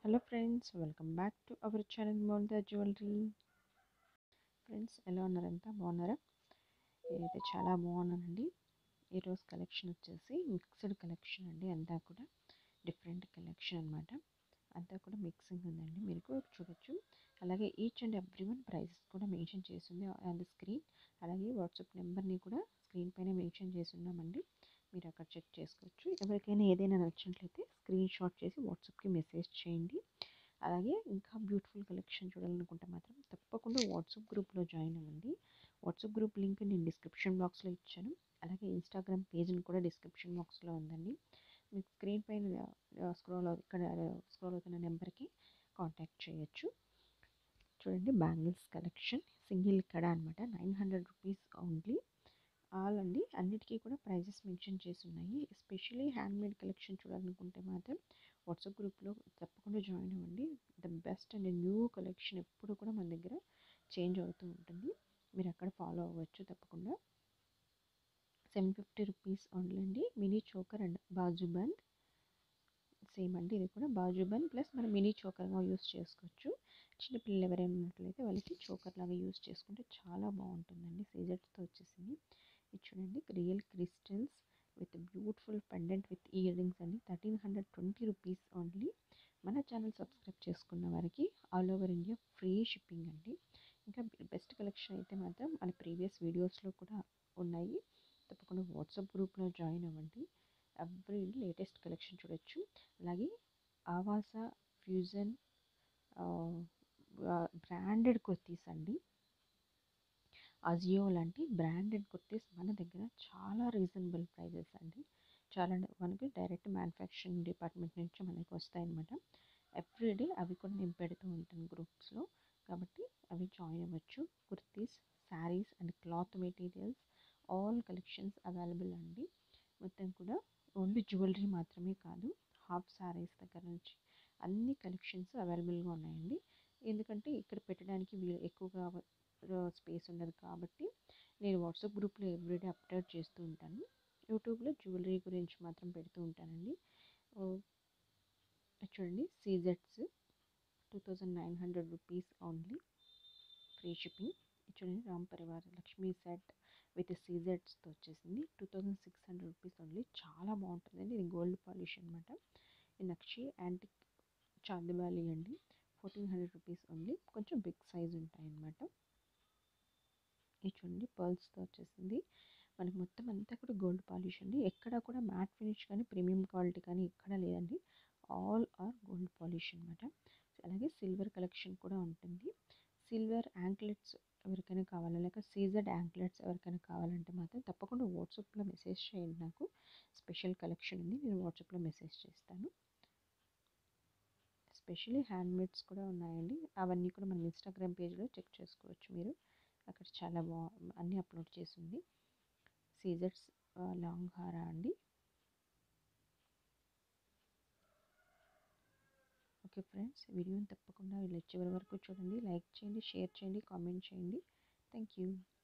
hello friends welcome back to our channel మోల్దా jewellery friends ఎలా ఉన్నారంతా బాగున్నారా నేనైతే చాలా బాగున్నానండి ఈరోజు కలెక్షన్ వచ్చేసి మిక్స్డ్ కలెక్షన్ అండి అంతా కూడా డిఫరెంట్ కలెక్షన్ అనమాట అంతా కూడా మిక్సింగ్ ఉందండి మీరు కూడా చూడొచ్చు అలాగే each and every one prices కూడా మెన్షన్ చేసింది ఆన్ ద స్క్రీన్ అలాగే వాట్సాప్ నెంబర్ని కూడా స్క్రీన్ పైన మెన్షన్ చేసి ఉన్నామండి మీరు అక్కడ చెక్ చేసుకోవచ్చు ఎవరికైనా ఏదైనా నచ్చినట్లయితే స్క్రీన్ షాట్ చేసి వాట్సాప్కి మెసేజ్ చేయండి అలాగే ఇంకా బ్యూటిఫుల్ కలెక్షన్ చూడాలనుకుంటే మాత్రం తప్పకుండా వాట్సాప్ గ్రూప్లో జాయిన్ అవ్వండి వాట్సాప్ గ్రూప్ లింక్ నేను డిస్క్రిప్షన్ బాక్స్లో ఇచ్చాను అలాగే ఇన్స్టాగ్రామ్ పేజ్ని కూడా డిస్క్రిప్షన్ బాక్స్లో ఉందండి మీకు స్క్రీన్ పైన స్క్రోల్ ఇక్కడ స్క్రోల్ అవుతున్న నెంబర్కి కాంటాక్ట్ చేయొచ్చు చూడండి బ్యాంగిల్స్ కలెక్షన్ సింగిల్ కడ అనమాట nine hundred rupees only all అండి అన్నిటికీ కూడా ప్రైజెస్ మెన్షన్ చేసి ఉన్నాయి ఎస్పెషలీ హ్యాండ్మేడ్ కలెక్షన్ చూడాలనుకుంటే మాత్రం వాట్సాప్ గ్రూప్లో తప్పకుండా జాయిన్ అవ్వండి the best and new collection ఎప్పుడు కూడా మన దగ్గర చేంజ్ అవుతూ ఉంటుంది మీరు అక్కడ ఫాలో అవ్వచ్చు తప్పకుండా సెవెన్ ఫిఫ్టీ రూపీస్ ఓన్లీ అండి mini choker and baju band same అండి ఇది కూడా బాజు బంద్ ప్లస్ మనం మినీ చోకర్గా యూస్ చేసుకోవచ్చు చిన్నపిల్లలు ఎవరైనా ఉన్నట్లయితే వాళ్ళకి చోకర్ లాగా యూస్ చేసుకుంటే చాలా బాగుంటుందండి సీజర్స్తో వచ్చేసింది ఇది చూడండి real crystals with beautiful pendant with earrings అండి thirteen hundred twenty rupees only మన ఛానల్ సబ్స్క్రైబ్ చేసుకున్న వారికి all over India free shipping అండి ఇంకా బెస్ట్ కలెక్షన్ అయితే మాత్రం మన ప్రీవియస్ వీడియోస్లో కూడా ఉన్నాయి తప్పకుండా వాట్సాప్ గ్రూప్లో జాయిన్ అవ్వండి ఎవ్రీ లేటెస్ట్ కలెక్షన్ చూడొచ్చు అలాగే ఆవాస ఫ్యూజన్ బ్రాండెడ్ కుర్తీస్ అండి అజియో లాంటి బ్రాండెడ్ కుర్తీస్ మన దగ్గర చాలా రీజనబుల్ ప్రైజెస్ అండి చాలా మనకి డైరెక్ట్ మ్యానుఫ్యాక్చరింగ్ డిపార్ట్మెంట్ నుంచి మనకి వస్తాయన్నమాట ఎవ్రీడే అవి కూడా నేను పెడుతూ ఉంటాను గ్రూప్స్లో కాబట్టి అవి జాయిన్ అవ్వచ్చు kurtis saris and cloth materials all collections available అండి మొత్తం కూడా ఓన్లీ జ్యువెలరీ మాత్రమే కాదు హాఫ్ శారీస్ దగ్గర నుంచి అన్ని కలెక్షన్స్ అవైలబుల్గా ఉన్నాయండి ఎందుకంటే ఇక్కడ పెట్టడానికి వీలు ఎక్కువగా స్పేస్ ఉండదు కాబట్టి నేను వాట్సాప్ గ్రూప్లో ఎవ్రీడే అప్డేట్ చేస్తూ ఉంటాను యూట్యూబ్లో జ్యువెలరీ గురించి మాత్రం పెడుతూ ఉంటానండి చూడండి సీజెట్స్ two thousand nine hundred rupees only free shipping చూడండి రామ్ పరివార్ లక్ష్మీ సెట్ విత్ సీజెట్స్తో వచ్చేసింది two thousand six hundred rupees only చాలా బాగుంటుందండి ఇది గోల్డ్ పాలిష్ అనమాట ఈ నక్షి యాంటిక్ చాందివాలి అండి ఫోర్టీన్ హండ్రెడ్ రూపీస్ ఓన్లీ కొంచెం బిగ్ సైజ్ ఉంటాయన్నమాట ఇది చూడండి పర్ల్స్తో వచ్చేసింది మనకి మొత్తం అంతా కూడా గోల్డ్ పాలిష్ అండి ఎక్కడ కూడా మ్యాట్ ఫినిష్ కానీ ప్రీమియం క్వాలిటీ కానీ ఎక్కడ లేదండి ఆల్ ఆర్ గోల్డ్ పాలిష్ అనమాట అలాగే సిల్వర్ కలెక్షన్ కూడా ఉంటుంది సిల్వర్ యాంక్లెట్స్ ఎవరికైనా కావాలా లేక సీజెడ్ యాంక్లెట్స్ ఎవరికైనా కావాలంటే మాత్రం తప్పకుండా వాట్సాప్లో మెసేజ్ చేయండి నాకు స్పెషల్ కలెక్షన్ ఉంది నేను వాట్సాప్లో మెసేజ్ చేస్తాను స్పెషలీ హ్యాండ్మేడ్స్ కూడా ఉన్నాయండి అవన్నీ కూడా మనం ఇన్స్టాగ్రామ్ పేజ్లో చెక్ చేసుకోవచ్చు మీరు అక్కడ చాలా బా అన్నీ అప్లోడ్ చేసింది సీజర్స్ లాంగ్ హారా అండి ఓకే ఫ్రెండ్స్ వీడియోని తప్పకుండా వీళ్ళు చివరి వరకు చూడండి లైక్ చేయండి షేర్ చేయండి కామెంట్ చేయండి థ్యాంక్ యూ